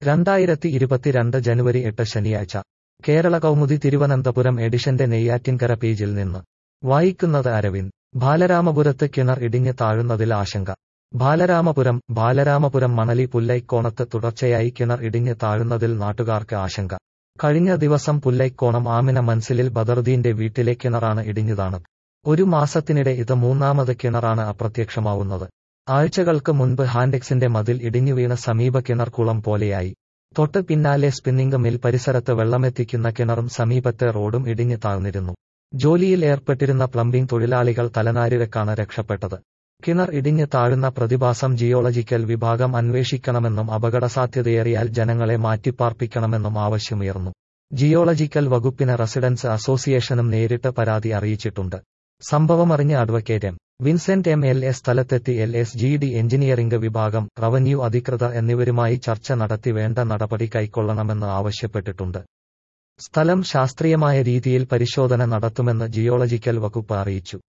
രണ്ടായിരത്തി ഇരുപത്തിരണ്ട് ജനുവരി എട്ട് ശനിയാഴ്ച കേരള കൗമുദി തിരുവനന്തപുരം എഡിഷന്റെ നെയ്യാറ്റിൻകര പേജിൽ നിന്ന് വായിക്കുന്നത് അരവിന്ദ് ബാലരാമപുരത്ത് കിണർ ഇടിഞ്ഞ് താഴുന്നതിൽ ആശങ്ക ബാലരാമപുരം ബാലരാമപുരം മണലി പുല്ലൈക്കോണത്ത് തുടർച്ചയായി കിണർ ഇടിഞ്ഞ് താഴുന്നതിൽ നാട്ടുകാർക്ക് ആശങ്ക കഴിഞ്ഞ ദിവസം പുല്ലൈക്കോണം ആമിന മൻസിലിൽ ബദറുദ്ദീന്റെ വീട്ടിലെ കിണറാണ് ഇടിഞ്ഞതാണ് ഒരു മാസത്തിനിടെ ഇത് മൂന്നാമത് കിണറാണ് അപ്രത്യക്ഷമാവുന്നത് ആഴ്ചകൾക്ക് മുൻപ് ഹാൻഡെക്സിന്റെ മതിൽ ഇടിഞ്ഞുവീണ സമീപ കിണർ കുളം പോലെയായി തൊട്ട് പിന്നാലെ സ്പിന്നിംഗ് മിൽ പരിസരത്ത് വെള്ളമെത്തിക്കുന്ന കിണറും സമീപത്തെ റോഡും ഇടിഞ്ഞു താഴ്ന്നിരുന്നു ജോലിയിൽ ഏർപ്പെട്ടിരുന്ന പ്ലംബിംഗ് തൊഴിലാളികൾ തലനാരിഴക്കാണ് രക്ഷപ്പെട്ടത് കിണർ ഇടിഞ്ഞ് താഴുന്ന പ്രതിഭാസം ജിയോളജിക്കൽ വിഭാഗം അന്വേഷിക്കണമെന്നും അപകടസാധ്യതയേറിയാൽ ജനങ്ങളെ മാറ്റിപ്പാർപ്പിക്കണമെന്നും ആവശ്യമുയർന്നു ജിയോളജിക്കൽ വകുപ്പിന് റെസിഡൻസ് അസോസിയേഷനും നേരിട്ട് പരാതി അറിയിച്ചിട്ടുണ്ട് സംഭവമറിഞ്ഞ advocate M Vincent M L A സ്ഥലത്തെത്തി L S G D engineering വിഭാഗം റവന്യൂ അധികൃതർ എന്നിവരുമായി ചർച്ച നടത്തി വേണ്ട നടപടി കൈക്കൊള്ളണമെന്ന് ആവശ്യപ്പെട്ടിട്ടുണ്ട് സ്ഥലം ശാസ്ത്രീയമായ രീതിയിൽ പരിശോധന നടത്തുമെന്ന് ജിയോളജിക്കൽ വകുപ്പ് അറിയിച്ചു